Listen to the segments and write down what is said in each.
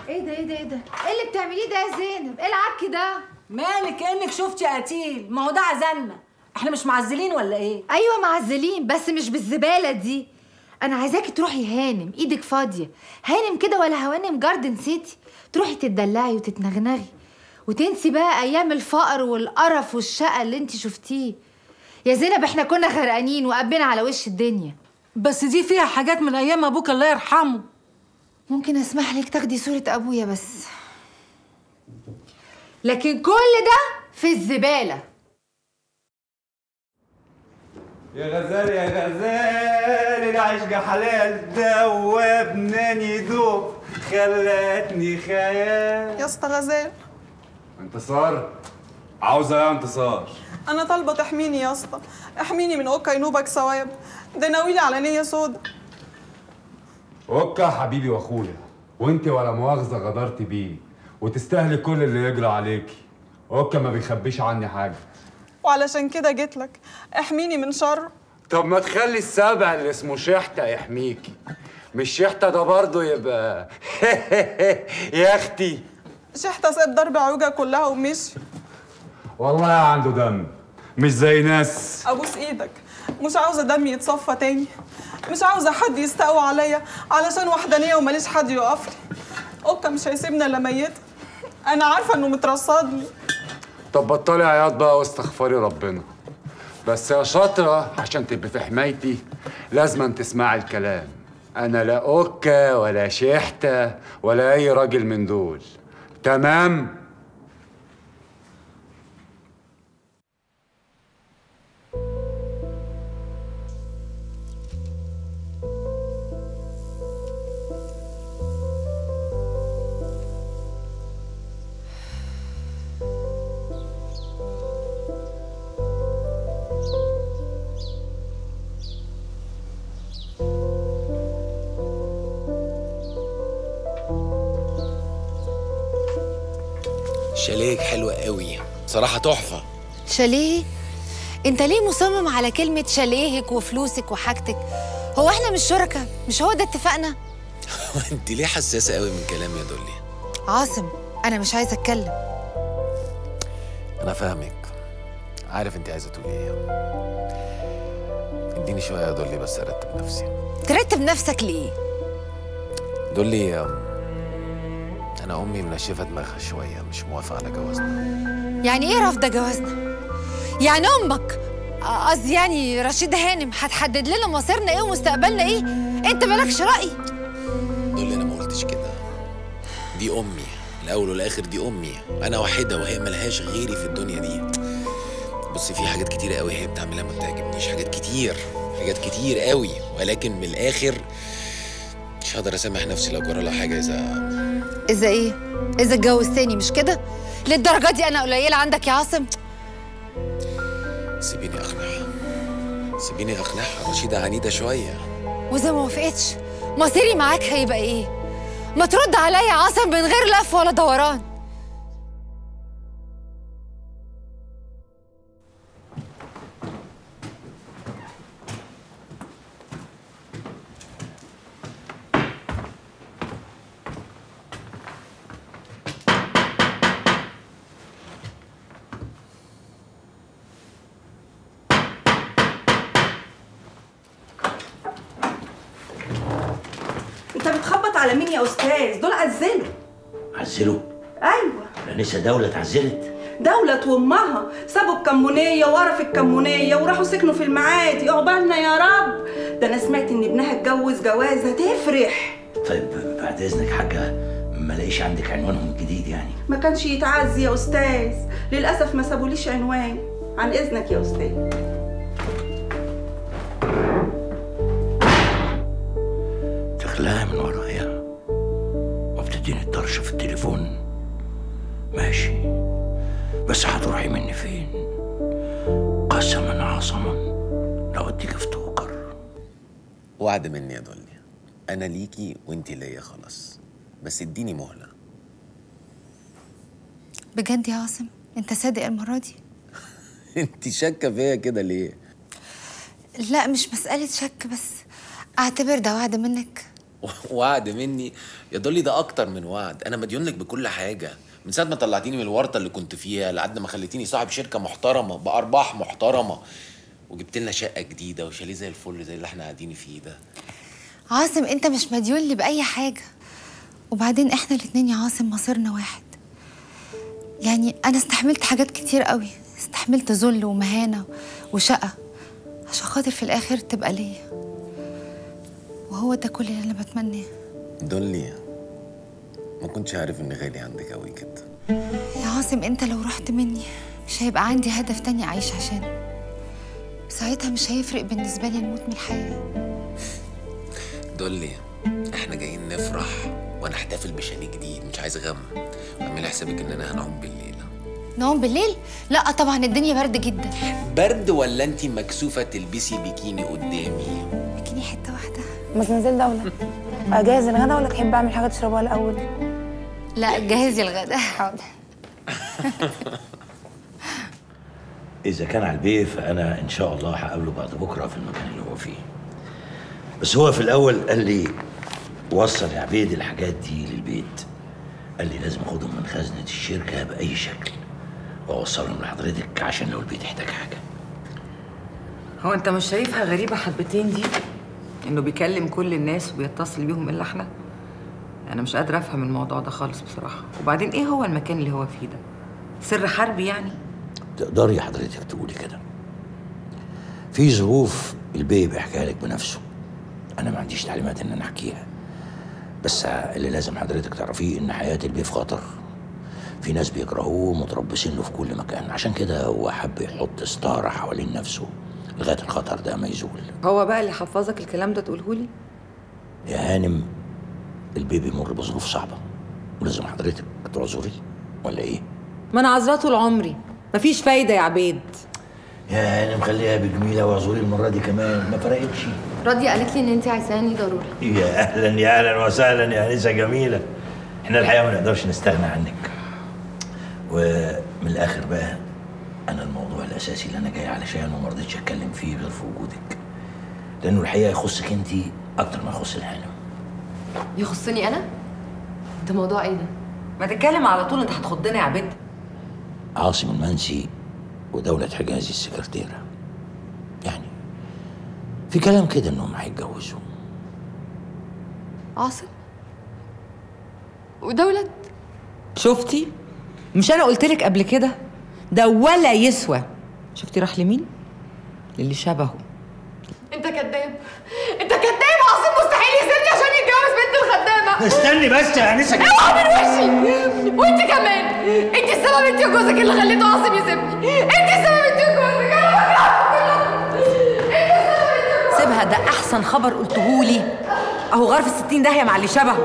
ايه ده ايه ده ايه ده ايه اللي بتعمليه ده يا زينب ايه العك ده مالك كانك شفتي قتيل ما هو ده عزلنا احنا مش معزلين ولا ايه ايوه معزلين بس مش بالزباله دي انا عايزاكي تروحي هانم ايدك فاضيه هانم كده ولا هوانم جاردن سيتي تروحي تدلعي وتتنغنغي وتنسي بقى ايام الفقر والقرف والشقه اللي انت شفتيه يا زينب احنا كنا غرقانين وقبنا على وش الدنيا بس دي فيها حاجات من ايام ابوك الله يرحمه ممكن اسمح لك تاخدي صوره ابويا بس لكن كل ده في الزباله يا غزال يا غزال العشق حلال دوبناني دوب خلتني خيال يا اسطى غزال انتصار عاوزه ايه يا انتصار انا طالبه تحميني يا اسطى احميني من اوكا ينوبك ثواب ده ناويلي على نيه سودا اوكا حبيبي واخويا وانت ولا مؤاخذه غدرت بيه وتستاهلي كل اللي يجرى عليكي اوكا ما بيخبيش عني حاجه وعلشان كده جيت لك احميني من شر طب ما تخلي السبع اللي اسمه شحتة يحميكي مش شحتة ده برضه يبقى يا اختي شحتة ساب ضرب عوجة كلها ومشي والله عنده دم مش زي ناس ابوس ايدك مش عاوزه دمي يتصفى تاني مش عاوزه حد يستقوى عليا علشان وحدانيه وماليش حد يقف لي اوكا مش هيسيبني الا ميته انا عارفه انه مترصدني طب بطلي عياط بقى واستغفري ربنا بس يا شاطرة عشان تبقي في حمايتي لازم تسمعي الكلام أنا لا أوكا ولا شحتة ولا أي راجل من دول تمام؟ شاليك حلوة قوي صراحة تحفة شاليه انت ليه مصمم على كلمه شاليهك وفلوسك وحاجتك هو احنا مش شركاء مش هو ده اتفقنا انت ليه حساسة قوي من كلامي يا دولي عاصم انا مش عايزه اتكلم انا فاهمك عارف انت عايزة تقولي ايه اديني شوية يا دولي بس ارتب نفسي ترتب نفسك ليه دولي أم، انا امي منشفة دماغها شوية مش موافقة على جوازنا يعني ايه رافضه جوازنا يعني امك قصدي يعني رشيد هانم هتحدد لنا مصيرنا ايه ومستقبلنا ايه انت مالكش راي دولي انا ما قلتش كده دي امي الاول والاخر دي امي انا واحدة وهي ملهاش غيري في الدنيا دي بصي في حاجات كتيرة قوي هي بتعملها ما بتعجبنيش حاجات كتير حاجات كتير قوي ولكن من الاخر مش هقدر اسامح نفسي لو جرى لها حاجة اذا اذا ايه اذا اتجوزتني مش كده للدرجه دي انا قليله عندك يا عاصم سيبيني اقنعها سيبيني اقنعها رشيدة عنيدة شوية واذا ما وافقتش مصيري معاك هيبقى ايه ما ترد عليا يا عاصم من غير لف ولا دوران انت بتخبط على مين يا استاذ دول عزلوا عزلوا ايوه لانسه دولة اتعزلت دولة وامها سابوا الكمونية ورا في الكمونية وراحوا سكنوا في المعادي عقبالنا يا رب ده انا سمعت ان ابنها اتجوز جوازة تفرح طيب بعد اذنك حاجة ما لاقيش عندك عنوانهم الجديد يعني ما كانش يتعزي يا استاذ للاسف ما سابوليش عنوان عن اذنك يا استاذ تخلعها من ورايا وبتديني الطرش في التليفون ماشي بس هتروحي مني فين قسما عظما لو اديك في توكر وعد مني يا دولي انا ليكي وانتي ليا خلاص بس اديني مهلة بجد يا عاصم انت صادق المره دي انتي شاكة فيا كده ليه لا مش مساله شك بس اعتبر ده وعد منك وعد مني يا دولي ده اكتر من وعد انا مديون لك بكل حاجه من ساعه ما طلعتيني من الورطه اللي كنت فيها لحد ما خليتيني صاحب شركه محترمه بارباح محترمه وجبت لنا شقه جديده وشاليه زي الفل زي اللي احنا قاعدين فيه ده عاصم انت مش مديون لي باي حاجه وبعدين احنا الاتنين يا عاصم مصيرنا واحد يعني انا استحملت حاجات كتير قوي استحملت ذل ومهانه وشقه عشان خاطر في الاخر تبقى ليا وهو ده كل اللي انا بتمناه دولي ما كنتش عارف اني غالي عندك قوي كده يا عاصم انت لو رحت مني مش هيبقى عندي هدف تاني اعيش عشانه ساعتها مش هيفرق بالنسبه لي الموت من الحياه دولي احنا جايين نفرح ونحتفل بشاليه جديد مش عايز غم اعملي حسابك اننا هنعوم بالليل نوم بالليل لا طبعا الدنيا برد جدا برد ولا انت مكسوفه تلبسي بيكيني قدامي بكيني حته واحده بس نزل دولة اجهز الغدا ولا تحب اعمل حاجه تشربها الاول لا جهزي الغدا حاضر اذا كان على البيه فانا ان شاء الله هقابله بعد بكره في المكان اللي هو فيه بس هو في الاول قال لي وصل يا عبيد الحاجات دي للبيت قال لي لازم اخدهم من خزنه الشركه باي شكل واوصلهم لحضرتك عشان لو البيت احتاج حاجه هو انت مش شايفها غريبة حبتين دي؟ انه بيكلم كل الناس وبيتصل بيهم الا احنا؟ انا مش قادرة افهم الموضوع ده خالص بصراحة، وبعدين ايه هو المكان اللي هو فيه ده؟ سر حربي يعني؟ تقدري حضرتك تقولي كده في ظروف البيه بيحكيها لك بنفسه انا ما عنديش تعليمات ان انا احكيها بس اللي لازم حضرتك تعرفيه ان حياه البيه في خطر في ناس بيكرهوه متربصين له في كل مكان عشان كده هو حب يحط ستاره حوالين نفسه لغايه الخطر ده ما يزول هو بقى اللي حفظك الكلام ده تقوله لي؟ يا هانم البيه بيمر بظروف صعبه ولازم حضرتك تعذري ولا ايه ما انا عذراه طول عمري، مفيش فايدة يا عبيد يا هانم خليها بجميله واعذري المره دي كمان ما فرقتش راضيه قالت لي ان انت عايزاني ضروري يا اهلا يا اهلا وسهلا يا انسه جميله احنا الحقيقه ما نقدرش نستغنى عنك ومن الاخر بقى انا الموضوع الاساسي اللي انا جاي علشانه وما رضيتش اتكلم فيه غير في وجودك لانه الحقيقه يخصك انت اكتر ما يخص الهانم يخصني انا ده موضوع ايه ده ما تتكلم على طول انت هتخضنا يا عبيد عاصم المنسي ودولة حجازي السكرتيرة يعني في كلام كده انهم هيتجوزوا عاصم ودولت شفتي؟ مش انا قلت لك قبل كده؟ ده ولا يسوى شفتي راح لمين؟ للي شبهه انت كذاب انت كذاب عاصم مستحيل يسيبني عشان يتجوز بنت الخدامه استني بس يا انسه اوعى من وشي وانت كمان انت السبب انت وجوزك اللي خليته عاصم يسيبني انت السبب انت وجوزك انا بكرهكم كلكم انت السبب انت سيبها ده احسن خبر قلتهولي اهو غرف الستين داهيه مع اللي شبهه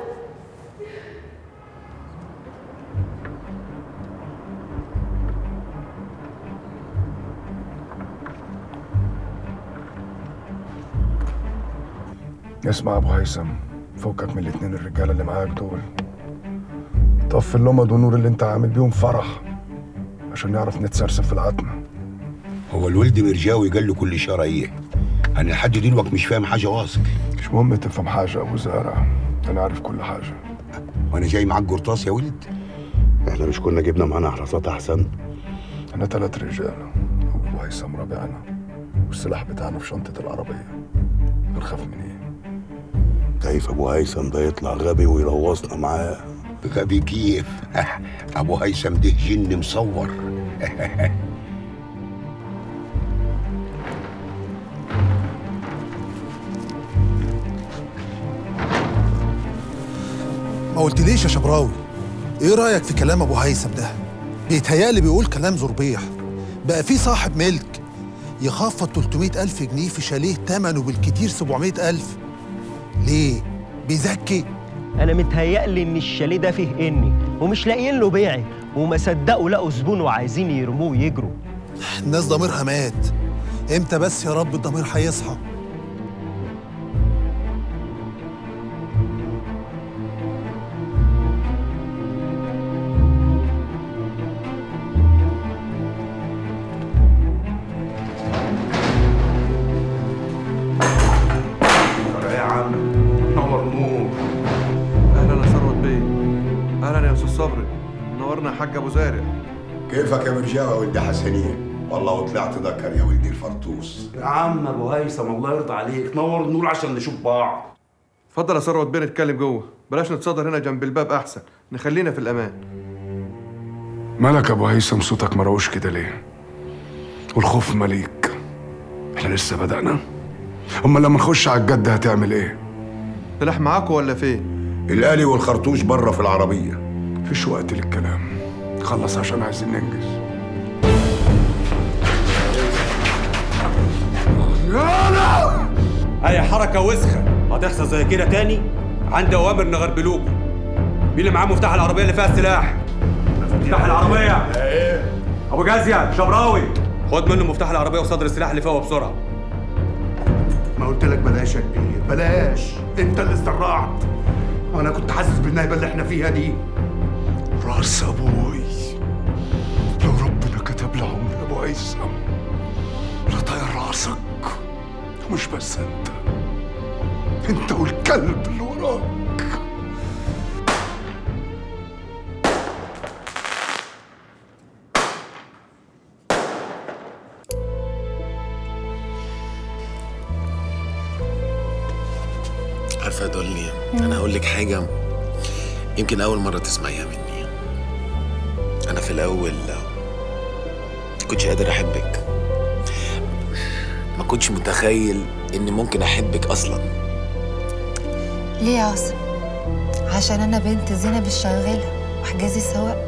اسمع يا ابو هيثم فكك من الاتنين الرجاله اللي معاك دول طفي اللمض والنور اللي انت عامل بيهم فرح عشان نعرف نتسرسب في العتمه هو الولد مرجاوي قال له كل اشاره ايه انا لحد دلوقتي مش فاهم حاجه واصل مش مهم تفهم حاجه يا ابو زارع انا عارف كل حاجه وانا جاي معاك قرطاس يا ولد احنا مش كنا جبنا معانا حراسات احسن انا تلات رجاله ابو هيثم رابعنا والسلاح بتاعنا في شنطه العربيه بنخاف من ايه خايف ابو هيثم ده يطلع غبي ويروصنا معاه غبي كيف ابو هيثم ده جن مصور ما قلتليش يا شبراوي ايه رايك في كلام ابو هيثم ده بيتهيألي بيقول كلام زربيح بقى في صاحب ملك يخفض 300 ألف جنيه في شاليه تمنه بالكتير 700 ألف ليه؟ بيزكي انا متهيألي ان الشاليه ده فيه اني ومش لاقيين له بيعي وما صدقوا لقوا زبون وعايزين يرموه ويجروا الناس ضميرها مات امتى بس يا رب الضمير هيصحى يا عم نور امورنا يا حاج ابو زارع كيفك يا مرجاوي ولد حسنين والله وطلعت ذكر يا ولدي الفرطوس يا عم ابو هيثم الله يرضى عليك نور النور عشان نشوف بعض اتفضل يا ثروت بيه نتكلم جوه بلاش نتصدر هنا جنب الباب احسن نخلينا في الامان مالك يا ابو هيثم صوتك مروش كده ليه والخوف مليك احنا لسه بدأنا اما لما نخش على الجد هتعمل ايه سلاح معاكوا ولا فين الآلي والخرطوش بره في العربية مفيش وقت للكلام خلص عشان عايزين ننجز يلا اي حركه وسخه هتحصل زي كده تاني عندي اوامر نغربلوكوا مين اللي معاه مفتاح العربيه اللي فيها السلاح مفتاح العربيه ايه ابو جازيه شبراوي خد منه مفتاح العربيه وصدر السلاح اللي فيها بسرعه ما قلت لك بلاش يا كبير بلاش انت اللي استرعت وانا كنت حاسس بالنهبه اللي احنا فيها دي راس ابوي لو ربنا كتب لي عمر يا ابو هيثم لطير راسك ومش بس انت انت والكلب اللي وراك عارفه يا دولي انا هقول لك حاجه يمكن اول مره تسمعيها مني انا في الاول كنتش قادر احبك ما كنتش متخيل اني ممكن احبك اصلا ليه يا عاصم عشان انا بنت زينب الشغاله وحجازي سواق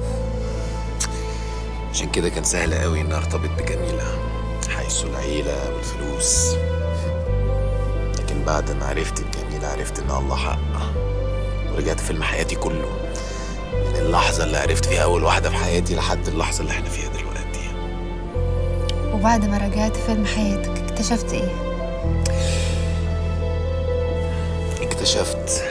عشان كده كان سهل قوي اني ارتبط بجميله حيث العيله والفلوس لكن بعد ما عرفت بجميله عرفت ان الله حق ورجعت فيلم حياتي كله من اللحظه اللي عرفت فيها اول واحده في حياتي لحد اللحظه اللي احنا فيها دلوقتي وبعد ما رجعت فيلم حياتك اكتشفت ايه اكتشفت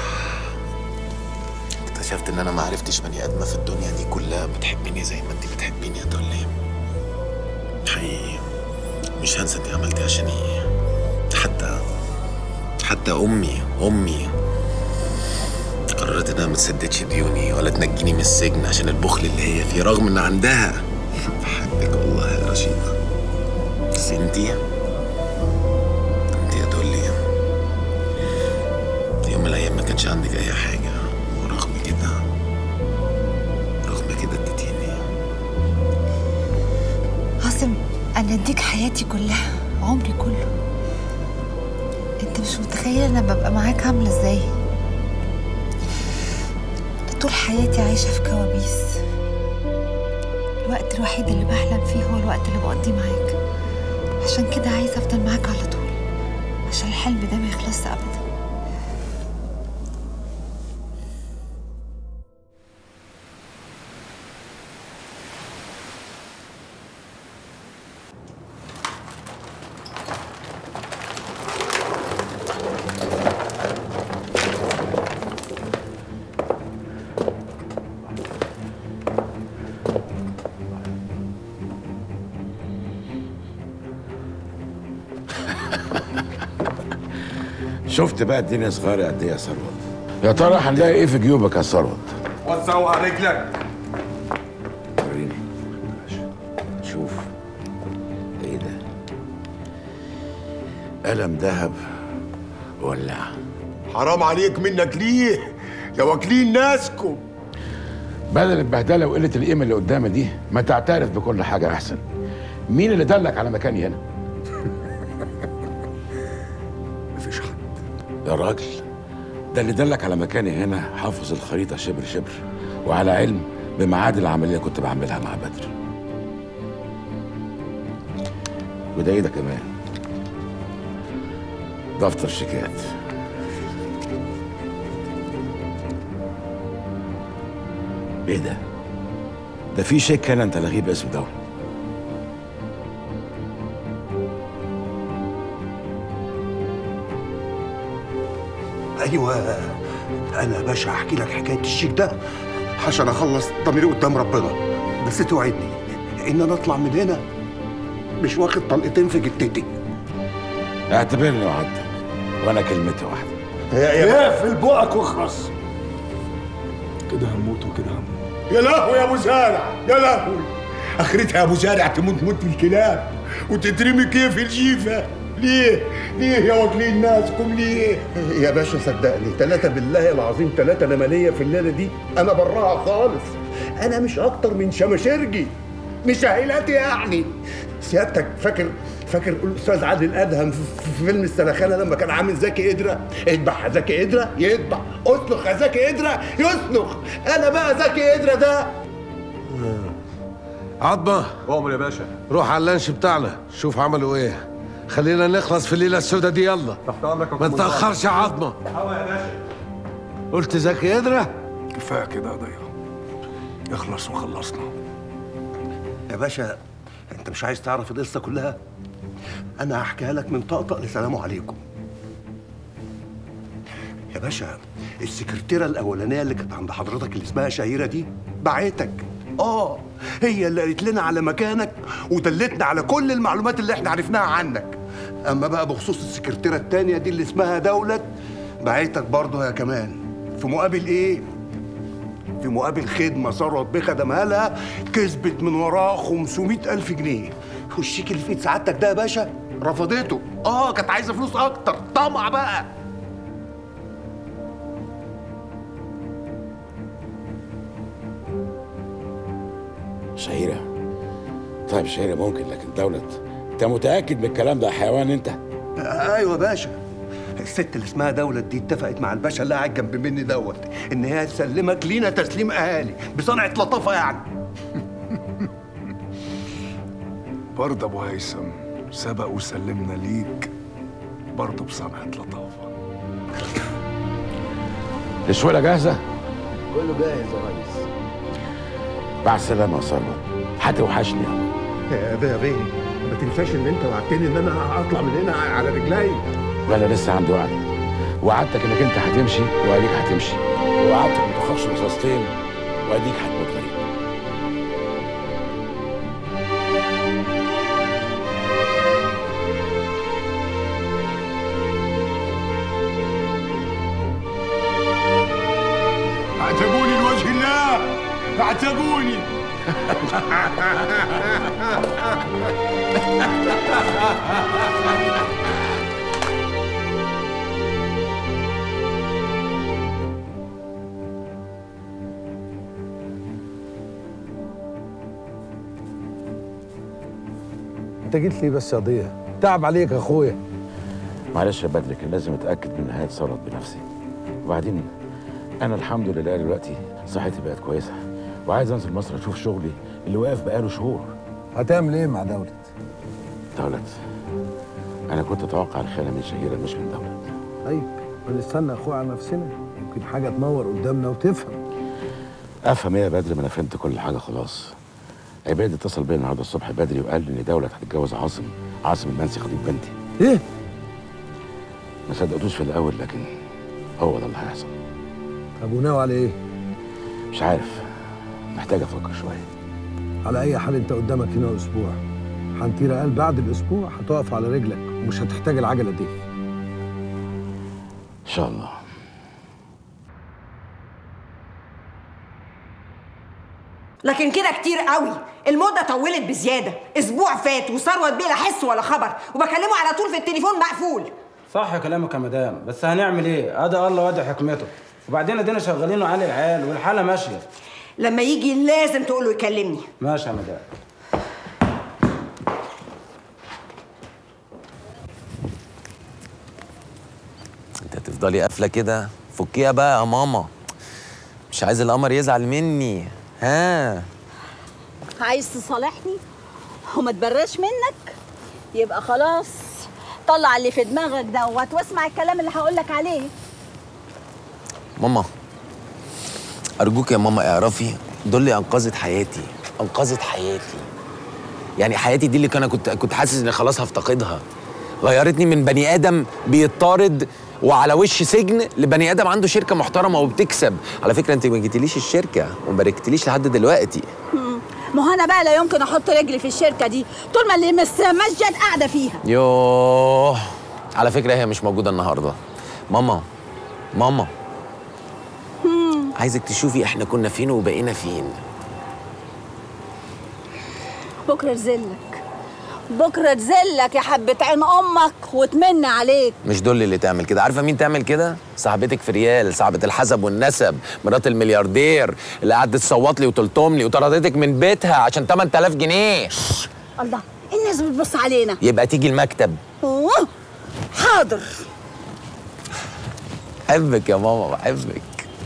اكتشفت ان انا ما عرفتش بني ادمه في الدنيا دي كلها بتحبني زي ما انت بتحبيني يا دولي حقيقي مش هنسى انت عملتي عشان ايه حتى حتى امي امي قررت انها ما تسددش ديوني ولا تنجيني من السجن عشان البخل اللي هي فيه رغم ان عندها بحبك والله يا رشيدة بس انتي انتي يا دولي يوم من الايام ما كانش عندك اي حاجة ورغم كده رغم كده اديتيني عاصم انا اديك حياتي كلها عمري كله انت مش متخيل انا ببقى معاك عامله ازاي طول حياتي عايشه في كوابيس الوقت الوحيد اللي بحلم فيه هو الوقت اللي بقضيه معاك عشان كده عايزه افضل معاك على طول عشان الحلم ده ما يخلصش ابدا شفت بقى الدنيا صغيره قد ايه يا ثروت يا ترى هنلاقي ايه في جيوبك يا ثروت وسعوا على رجلك وريني شوف ايه ده قلم ذهب ولع حرام عليك منك ليه يا واكلين ناسكم بدل البهدله وقله القيمه اللي قدامي دي ما تعترف بكل حاجه احسن مين اللي دلك على مكاني هنا مفيش حد يا راجل ده اللي دلك على مكاني هنا حافظ الخريطه شبر شبر وعلى علم بميعاد العمليه اللي كنت بعملها مع بدر وده ايه ده كمان دفتر شيكات ايه ده ده في شيك هنا انت لغيه باسم دولة ايوه انا يا باشا هحكي لك حكايه الشيك ده عشان اخلص ضميري قدام ربنا بس توعدني ان انا اطلع من هنا مش واخد طلقتين في جتتي اعتبرني وعدتك وانا كلمتي واحده يا يا في بقك واخرس كده هنموت وكده هنموت يا لهوي يا ابو زارع يا لهوي اخرتها يا ابو زارع تموت موت الكلاب وتترمي كيف الجيفه ليه؟ ليه يا واكلين ناسكم ليه؟ يا باشا صدقني ثلاثة بالله العظيم ثلاثة أنا مالية في الليلة دي أنا براها خالص أنا مش أكتر من شماشرجي مش عائلاتي يعني سيادتك فاكر فاكر الأستاذ عادل أدهم في في فيلم السلخانة لما كان عامل زكي قدرة اذبح يا زكي قدرة يذبح اسلخ يا زكي قدرة يسلخ أنا بقى زكي قدرة ده عظمة أؤمر يا باشا روح على اللانش بتاعنا شوف عملوا ايه خلينا نخلص في الليلة السوداء دي يلا تحت أمرك يا ما كومندان. تأخرش يا عظمة حاول يا باشا قلت زكي قدرة كفايه كده يا ضياء اخلص وخلصنا يا باشا انت مش عايز تعرف القصه كلها انا هحكيها لك من طقطق لسلام عليكم يا باشا السكرتيره الاولانيه اللي كانت عند حضرتك اللي اسمها شهيره دي بعتك اه هي اللي قالت لنا على مكانك ودلتنا على كل المعلومات اللي احنا عرفناها عنك اما بقى بخصوص السكرتيره التانيه دي اللي اسمها دولت بعتك برضه يا كمان في مقابل ايه في مقابل خدمة ثروت بيه خدمها لها كسبت من وراها 500 ألف جنيه والشيك اللي في ايد سعادتك ده يا باشا رفضته اه كانت عايزة فلوس أكتر طمع بقى شهيرة طيب شهيرة ممكن لكن دولت انت متأكد من الكلام ده يا حيوان انت آه ايوه يا باشا الست اللي اسمها دولت دي اتفقت مع الباشا اللي قاعد جنب مني دوت ان هي تسلمك لينا تسليم اهالي بصنعه لطافه يعني برضه ابو هيثم سبق وسلمنا ليك برضه بصنعة لطافة الشويلة جاهزة كله جاهز يا ريس مع السلامة يا ثروت هتوحشني يا بيه يا بيه ما تنساش ان انت وعدتني ان انا اطلع من هنا على رجلي لا انا لسه عندي وعد وعدتك انك انت هتمشي واديك هتمشي ووعدتك ما تاخدش رصاصتين واديك هتموت غريب اعتبوني لوجه الله اعتبوني انت جيت لي بس يا ضياء تعب عليك يا اخويا معلش يا بدر كان لازم اتاكد من نهايه ثروت بنفسي وبعدين انا الحمد لله دلوقتي صحتي بقت كويسه وعايز انزل مصر اشوف شغلي اللي واقف بقاله شهور هتعمل ايه مع دولت دولت انا كنت اتوقع الخيانه من شهيره مش من دولت طيب ونستنى يا اخويا على نفسنا يمكن حاجه تنور قدامنا وتفهم افهم ايه يا بدر ما انا فهمت كل حاجه خلاص عباد اتصل بيا النهارده الصبح بدري وقال لي ان دولت هتتجوز عاصم عاصم المنسي خطيب بنتي ايه ما صدقتوش في الاول لكن هو ده اللي هيحصل طب وناوي على ايه مش عارف محتاج افكر شويه على اي حال انت قدامك هنا اسبوع حنطيره قال بعد الاسبوع هتقف على رجلك ومش هتحتاج العجله دي ان شاء الله لكن كده كتير قوي المدة طولت بزيادة أسبوع فات وثروت بيه لا حس ولا خبر وبكلمه على طول في التليفون مقفول صح كلامك يا مدام بس هنعمل ايه ادي الله وادي حكمته وبعدين ادينا شغالين وعلي العيال والحاله ماشيه لما يجي لازم تقوله يكلمني ماشي يا مدام انت هتفضلي قافله كده فكيها بقى يا ماما مش عايز القمر يزعل مني ها عايز تصالحني وما تبرش منك يبقى خلاص طلع اللي في دماغك دوت واسمع الكلام اللي هقولك عليه ماما ارجوك يا ماما اعرفي دول اللي انقذت حياتي انقذت حياتي يعني حياتي دي اللي كان كنت كنت حاسس اني خلاص هفتقدها غيرتني من بني ادم بيطارد وعلى وش سجن لبني ادم عنده شركه محترمه وبتكسب على فكره انت ما جيتليش الشركه وما باركتليش لحد دلوقتي مم. ما هو انا بقى لا يمكن احط رجلي في الشركه دي طول ما اللي مس مسجد قاعده فيها يوه على فكره هي مش موجوده النهارده ماما ماما مم. عايزك تشوفي احنا كنا فين وبقينا فين بكره تزلك بكره تزلك يا حبه عين امك وتمن عليك مش دول اللي تعمل كده عارفه مين تعمل كده صاحبتك في ريال صاحبه الحسب والنسب مرات الملياردير اللي قعدت تصوت لي وتلطم لي وطردتك من بيتها عشان 8000 جنيه الله الناس بتبص علينا يبقى تيجي المكتب أوه، حاضر بحبك يا ماما بحبك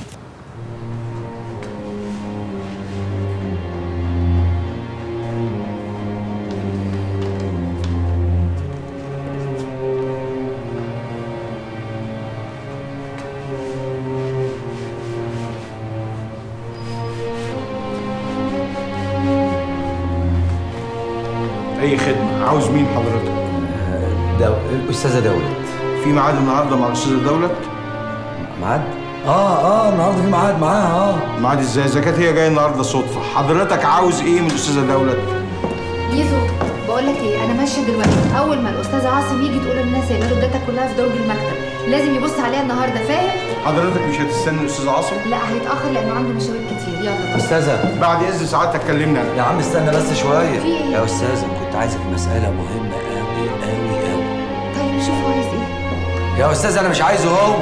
اي خدمه عاوز مين حضرتك دو... الاستاذه دولت في ميعاد النهارده مع الاستاذه دولت ميعاد اه اه النهارده في ميعاد معاها اه ميعاد ازاي اذا كانت هي جايه النهارده صدفه حضرتك عاوز ايه من الاستاذه دولت ميزو بقول لك ايه انا ماشيه دلوقتي اول ما الاستاذ عاصم يجي تقول للناس يعملوا الداتا كلها في درج المكتب لازم يبص عليها النهارده فاهم حضرتك مش هتستنى الاستاذ عاصم لا هيتاخر لانه عنده مشاوير كتير يلا استاذه بعد اذن ساعتك كلمني انا يا عم استنى بس شويه في إيه؟ يا استاذه كنت عايزك في مساله مهمه قوي قوي قوي طيب شوف هو عايز ايه يا استاذ انا مش عايزه هو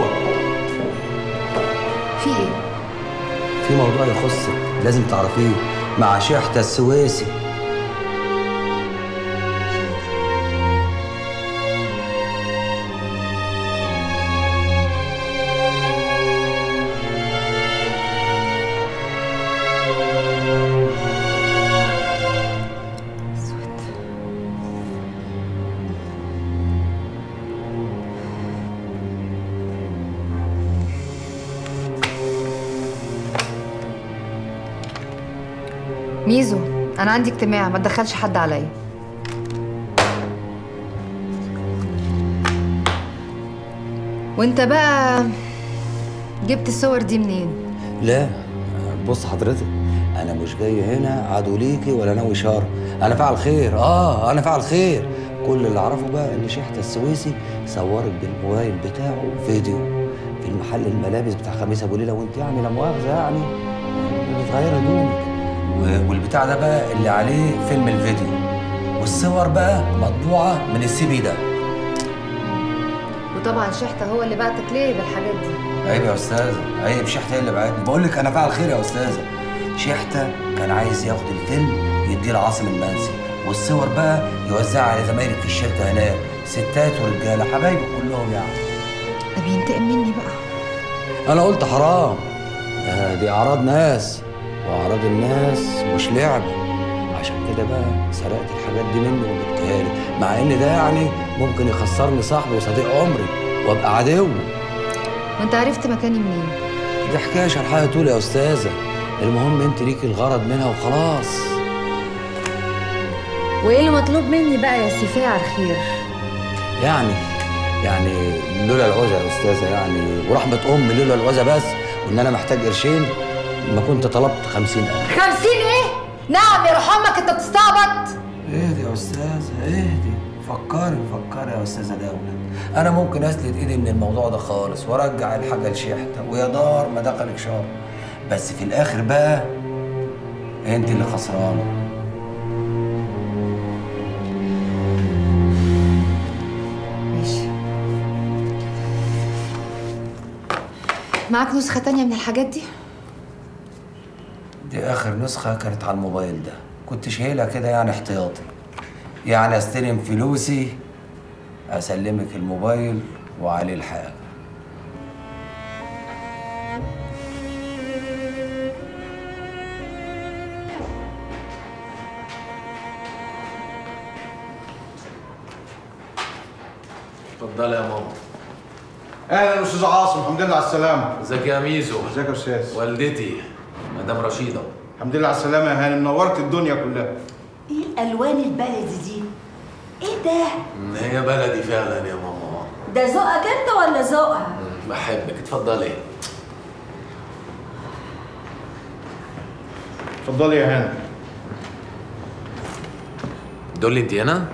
في ايه في موضوع يخصك لازم تعرفيه مع شحته السويسي ميزو انا عندي اجتماع ما تدخلش حد عليا وانت بقى جبت الصور دي منين لا بص حضرتك انا مش جاي هنا عدو ليكي ولا ناوي شر انا فاعل خير اه انا فاعل خير كل اللي اعرفه بقى ان شحته السويسي صورك بالموبايل بتاعه فيديو في المحل الملابس بتاع خميس ابو ليله وانت يعني لا مؤاخذه يعني بتغير هدومك و- والبتاع ده بقى اللي عليه فيلم الفيديو والصور بقى مطبوعه من السي بي ده وطبعا شحته هو اللي بعتك ليه بالحاجات دي عيب يا استاذه عيب شحته هي اللي بعتني بقول لك انا فاعل خير يا استاذه شحته كان عايز ياخد الفيلم يديه لعاصم المنسي والصور بقى يوزعها على زمايلك في الشركه هناك ستات ورجاله حبايبك كلهم يعني ده بينتقم مني بقى انا قلت حرام آه، دي اعراض ناس واعراض الناس مش لعبه عشان كده بقى سرقت الحاجات دي منه وجبتها لي مع ان ده يعني ممكن يخسرني صاحبي وصديق عمري وابقى عدو وانت عرفت مكاني منين دي حكايه شرحها طول يا استاذه المهم انت ليكي الغرض منها وخلاص وايه اللي مطلوب مني بقى يا سي فاعل خير يعني يعني لولا العوزه يا استاذه يعني ورحمه امي لولا العوزه بس وان انا محتاج قرشين ما كنت طلبت خمسين ألف خمسين ايه نعم يا روح امك انت بتستعبط اهدي يا استاذه اهدي فكري فكري يا استاذه دولة انا ممكن اسلت ايدي من الموضوع ده خالص وارجع الحاجه لشيحته ويا دار ما دخلك شر بس في الاخر بقى انت اللي خسرانه ماشي معاك نسخة تانية من الحاجات دي؟ دي اخر نسخه كانت على الموبايل ده كنت شايلها كده يعني احتياطي يعني استلم فلوسي اسلمك الموبايل وعليه الحاجه اتفضلي يا ماما اهلا استاذ عاصم الحمد لله على السلامه ازيك يا ميزو ازيك يا استاذ والدتي مدام رشيده الحمد لله على السلامه يا هانم نورت الدنيا كلها ايه الالوان البلدي دي ايه ده هي بلدي فعلا يا ماما ده ذوقك انت ولا ذوقها بحبك اتفضلي اتفضلي يا هانم دول انت هنا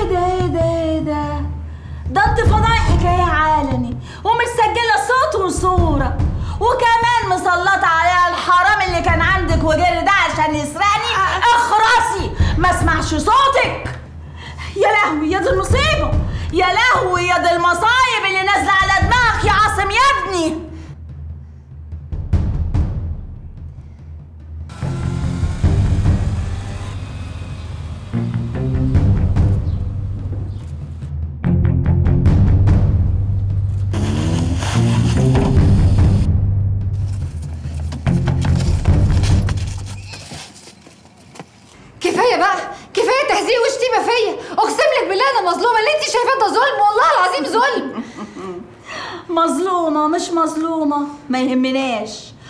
ايه ده ايه ده ايه ده ده انت فضايح حكايه عالمي ومتسجله صوت وصوره وكمان مسلطه عليها الحرام اللي كان عندك وجري ده عشان يسرقني اخرسي ما اسمعش صوتك يا لهوي يا دي المصيبه يا لهوي يا دي المصايب اللي نازله على دماغك يا عاصم يا ابني كفايه بقى كفايه تهزيق وشتيمه فيا اقسم لك بالله انا مظلومه اللي انت شايفاه ده ظلم والله العظيم ظلم مظلومة مش مظلومة ما يهمناش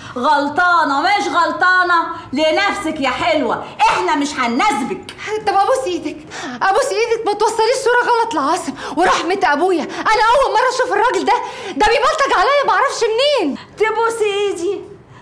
غلطانة مش غلطانة لنفسك يا حلوة احنا مش هنناسبك طب ابوس ايدك ابوس ايدك ما توصليش صوره غلط لعاصم ورحمه ابويا انا اول مره اشوف الراجل ده ده بيبلطج عليا معرفش منين تبوسي ايدي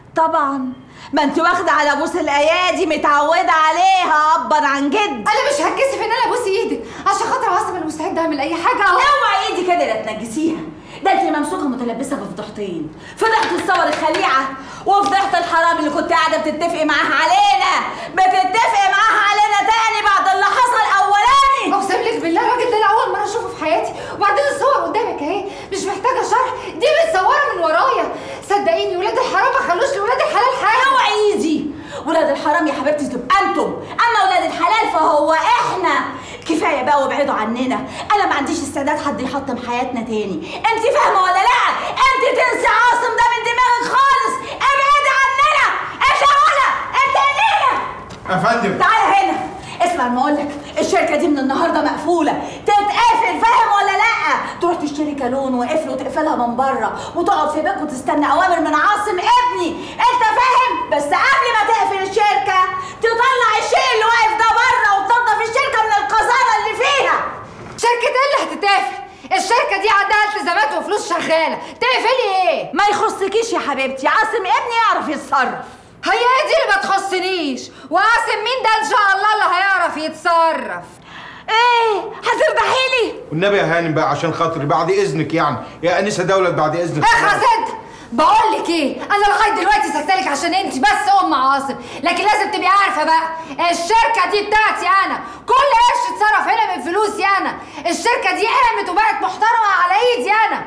طبعا ما انت واخدة على بوس الايادي متعودة عليها ابا عن جد انا مش هتكسف ان انا ابوس ايدك عشان خاطر عاصم انا مستعده اعمل اي حاجه اهو اوعي ايدي كده لا تنجسيها ده انت ممسوكه متلبسه بفضحتين فضحت الصور الخليعه وفضحت الحرام اللي كنت قاعده بتتفقي معاها علينا بتتفقي معاها علينا تاني بعد اللي حصل اولاني اقسم لك بالله الراجل ده انا اول مره اشوفه في حياتي وبعدين الصور قدامك اهي مش محتاجه شرح دي متصوره من ورايا صدقيني ولاد الحرام ما خلوش لولاد الحلال حاجه اوعي ايدي ولاد الحرام يا حبيبتي تبقى انتم اما ولاد الحلال فهو احنا كفايه بقى وابعدوا عننا انا ما عنديش استعداد حد يحطم حياتنا تاني انت فاهمه ولا لا انت تنسي عاصم ده من دماغك خالص ابعدي عننا انت ولا انت لينا يا فندم تعالى هنا اسمع ما اقول لك الشركه دي من النهارده مقفوله تتقفل فاهم ولا لا تروح تشتري كالون وقفل وتقفلها من بره وتقعد في بيتك وتستنى اوامر من عاصم ابني انت فاهم بس قبل ما تقفل الشركه تطلع الشيء اللي واقف ده بره وتنظف الشركه من القذاره اللي فيها شركه ايه اللي هتتقفل الشركه دي عندها التزامات وفلوس شغاله تقفلي ايه ما يخصكيش يا حبيبتي عاصم ابني يعرف يتصرف هي إيه دي اللي ما تخصنيش وقاسم مين ده ان شاء الله اللي هيعرف يتصرف ايه هتربحي لي والنبي يا هانم بقى عشان خاطري بعد اذنك يعني يا انسه دولة بعد اذنك اخرس انت بقول لك ايه انا لغايه دلوقتي سكتلك عشان انت بس ام عاصم لكن لازم تبقي عارفه بقى الشركه دي بتاعتي انا كل قرش اتصرف هنا من فلوسي انا الشركه دي قامت وبقت محترمه على ايدي انا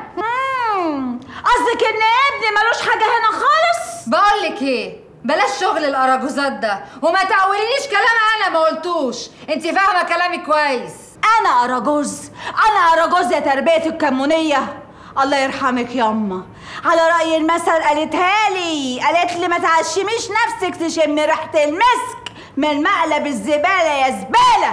قصدك ان ابني ملوش حاجه هنا خالص بقول لك ايه بلاش شغل الاراجوزات ده وما تقوليليش كلام انا ما قلتوش انت فاهمه كلامي كويس انا اراجوز انا اراجوز يا تربيه الكمونيه الله يرحمك ياما على رأي المثل قالتها لي قالت لي ما تعشميش نفسك تشمي ريحة المسك من مقلب الزبالة يا زبالة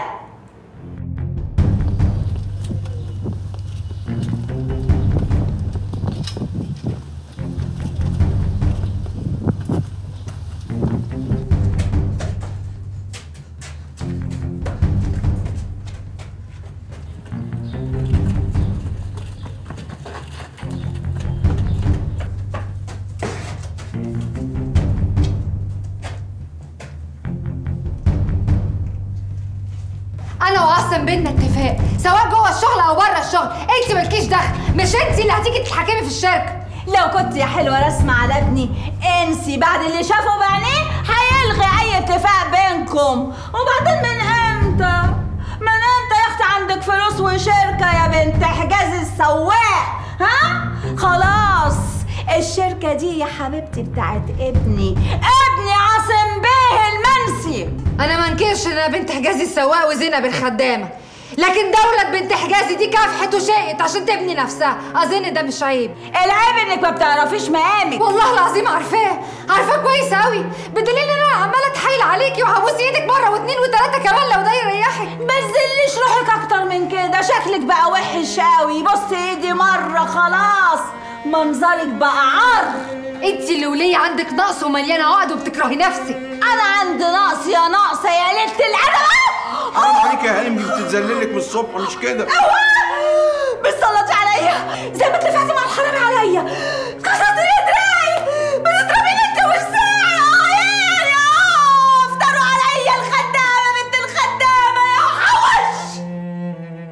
انا وعاصم بينا اتفاق سواء جوه الشغل او بره الشغل انت مالكيش دخل مش انت اللي هتيجي تتحكمي في الشركه لو كنت يا حلوة رسمة على ابني انسي بعد اللي شافه بعينيه هيلغي اي اتفاق بينكم وبعدين من امتى من امتى يا اختي عندك فلوس وشركة يا بنت حجاز السواق ها خلاص الشركة دي يا حبيبتي بتاعت ابني ابني عاصم بيه المنسي انا ما انكرش ان انا بنت حجازي السواق وزينب الخدامه لكن دولة بنت حجازي دي كافحت وشقت عشان تبني نفسها اظن ده مش عيب العيب انك ما بتعرفيش مقامك والله العظيم عارفاه عارفاه كويس قوي بدليل ان انا عماله اتحايل عليكي وهبوس ايدك مره واثنين وثلاثه كمان لو ده يريحك ما تزليش روحك اكتر من كده شكلك بقى وحش قوي بص ايدي مره خلاص منظرك بقى عار انت اللي وليه عندك نقص ومليانه عقد وبتكرهي نفسك انا عندي نقص يا ناقصه يا ليله الادب حرام عليك يا هانم دي بتتذللك من الصبح مش كده بتصلتي عليا زي ما اتفقتي مع الحرامي عليا كسرت لي دراعي بتضربيني انت والساعي اه يعني اه افتروا عليا الخدامه بنت الخدامه يا حوش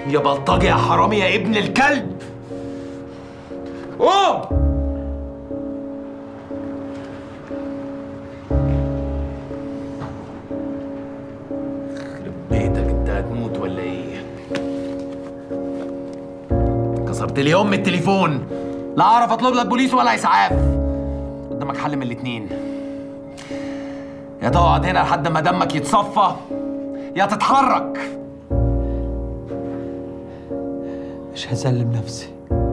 يا بلطجي يا حرامي يا ابن الكلب قوم يخرب بيتك انت هتموت ولا ايه كسرت لي ام التليفون لا اعرف اطلب لك بوليس ولا اسعاف قدامك حل من الاتنين يا تقعد هنا لحد ما دمك يتصفى يا تتحرك مش هسلم نفسي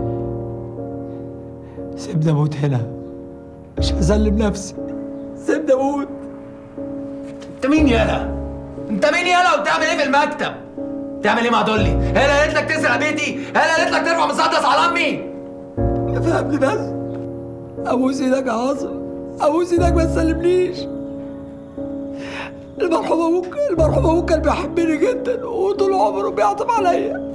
سيبني اموت هنا مش هسلم نفسي سيبني اموت انت مين يالا؟ انت مين يالا وبتعمل ايه في المكتب؟ بتعمل ايه مع دولي؟ هي اللي قالت لك تسرق بيتي؟ هي اللي قالت لك ترفع مسدس على امي؟ فهمني بس ابوس ايدك يا عاصم ابوس ايدك ما تسلمنيش المرحوم ابوك المرحوم ابوك كان بيحبني جدا وطول عمره بيعطف عليا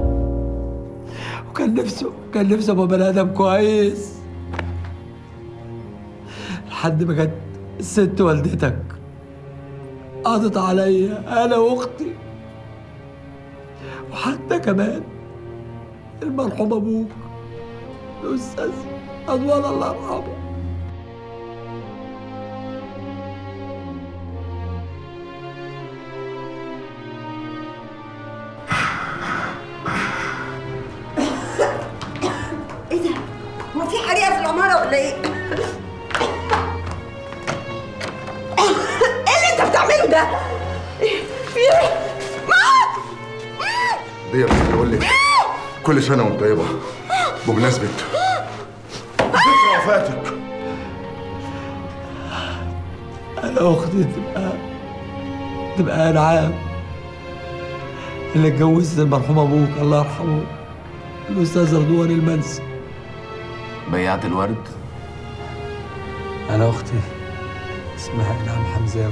وكان نفسه كان نفسه ابقى بني ادم كويس لحد ما جت الست والدتك قضت عليا انا واختي وحتى كمان المرحوم ابوك الاستاذ اضوان الله يرحمه ايه ده؟ هو في حريقه في العماره ولا ايه؟ ايه اللي انت بتعمله ده؟ في ايه؟ ما دي بتقول لي كل سنه وانت طيبه بمناسبه ذكرى وفاتك انا اختي تبقى تبقى انعام اللي اتجوزت المرحوم ابوك الله يرحمه الاستاذ رضوان المنسي بيعت الورد انا اختي اسمها انعام حمزاوي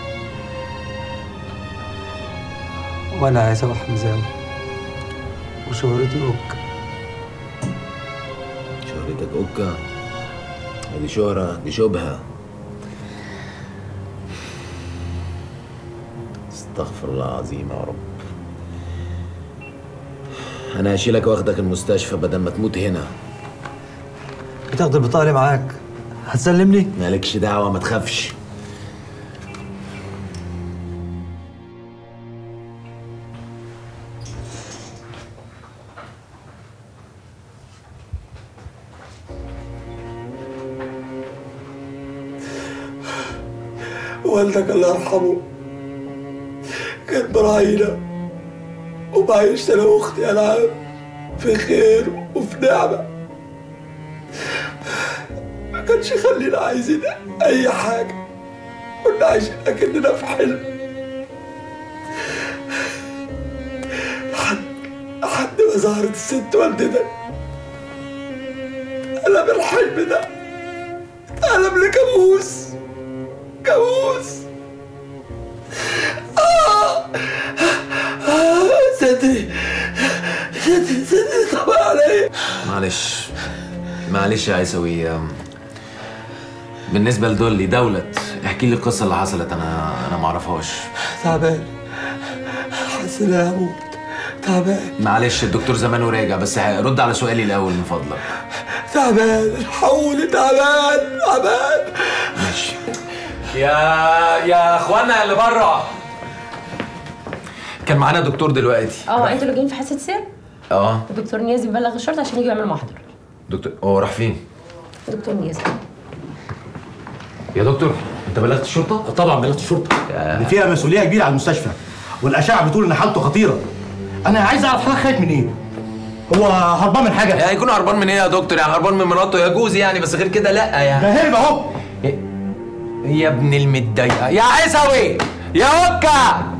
وانا عايزه حمزاوي وشهرتي اوك شهرتك اوكا دي شهرة دي شبهة استغفر الله العظيم يا رب انا هشيلك واخدك المستشفى بدل ما تموت هنا بتاخد البطاقه معاك هتسلمني مالكش دعوة ما تخافش والدك الله يرحمه كان براعينا وبعيشت انا واختي العاب في خير وفي نعمه ما كانش يخلينا عايزين اي حاجه كنا عايشين اكننا في حلم لحد لحد ما ظهرت الست والدتك قلب الحلم ده قلب لكابوس كابوس آه آه صدري صدري صدري طبع عليا معلش معلش يا عيسوي أم، بالنسبة لدولي دولت احكي لي القصة اللي حصلت انا انا ما اعرفهاش تعبان حاسس ان انا هموت تعبان معلش الدكتور زمانه راجع بس رد على سؤالي الاول من فضلك تعبان حولي تعبان تعبان ماشي يا يا اخوانا اللي بره كان معانا دكتور دلوقتي اه انتوا اللي جايين في حاسه سر اه الدكتور نيازي بلغ الشرطه عشان يجوا يعملوا محضر دكتور هو راح فين دكتور نيازي يا دكتور انت بلغت الشرطه طبعا بلغت الشرطه دي فيها مسؤوليه كبيره على المستشفى والاشعه بتقول ان حالته خطيره انا عايز اعرف حضرتك خايف من ايه هو هربان من حاجه يعني هيكون هربان من ايه يا دكتور يعني هربان من مراته يجوز يعني بس غير كده لا يعني ده هرب اهو يا ابن المتضايقه يا عيسوي يا اوكا